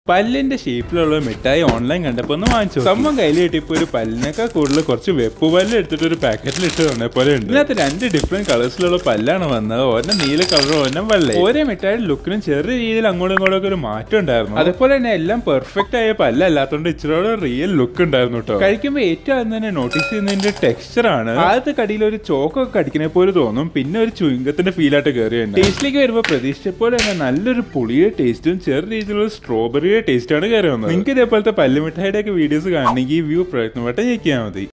പല്ലിന്റെ ഷേപ്പിലുള്ള മിഠായി ഓൺലൈൻ കണ്ടപ്പോ ഒന്ന് വാങ്ങിച്ചു സംഭവം കയ്യിൽ കിട്ടിയപ്പോ ഒരു പല്ലിനേക്കാൾ കൂടുതൽ കുറച്ച് വെപ്പ് പല്ല് എടുത്തിട്ട് ഒരു പാക്കറ്റിൽ ഇട്ട് തന്ന പോലെ ഉണ്ട് ഇതിനകത്ത് രണ്ട് ഡിഫറെന്റ് കളേഴ്സിലുള്ള പല്ലാണ് വന്നത് ഒരെണ്ണം നീല കളറും ഒരെണ്ണം വെള്ള ഓരോ മിഠായിയുടെ ലുക്കിനും ചെറിയ രീതിയിൽ അങ്ങോട്ടും ഇങ്ങോട്ടും ഒക്കെ ഒരു മാറ്റം ഉണ്ടായിരുന്നു അതേപോലെ തന്നെ എല്ലാം പെർഫെക്റ്റ് ആയ പല്ലല്ലാത്തോണ്ട് ഇച്ചിരി റിയൽ ലുക്ക് ഉണ്ടായിരുന്നു കേട്ടോ കഴിക്കുമ്പോൾ ഏറ്റവും ആദ്യം തന്നെ നോട്ടീസ് ചെയ്യുന്നതിന്റെ ടെക്സ്ചർ ആണ് ആദ്യത്തെ കടിയിൽ ഒരു ചോക്കൊക്കെ കടിക്കണ പോലെ തോന്നും പിന്നെ ഒരു ചുങ്കത്തിന്റെ ഫീൽ ആയിട്ട് കയറി ടേസ്റ്റിലേക്ക് വരുമ്പോൾ പ്രതീക്ഷിച്ച പോലെ തന്നെ നല്ലൊരു പുളിയുടെ ടേസ്റ്റും ചെറിയ രീതിയിലുള്ള സ്ട്രോബെറിയുടെ ടേസ്റ്റ് ആണ് കയറി വന്നത് നിങ്ങൾക്ക് ഇതേപോലത്തെ പല്ലുമിഠായിയുടെ ഒക്കെ വീഡിയോസ് കാണണമെങ്കിൽ ഈ വ്യൂ പ്രയത്നം വട്ടം ഞെക്കിയാൽ മതി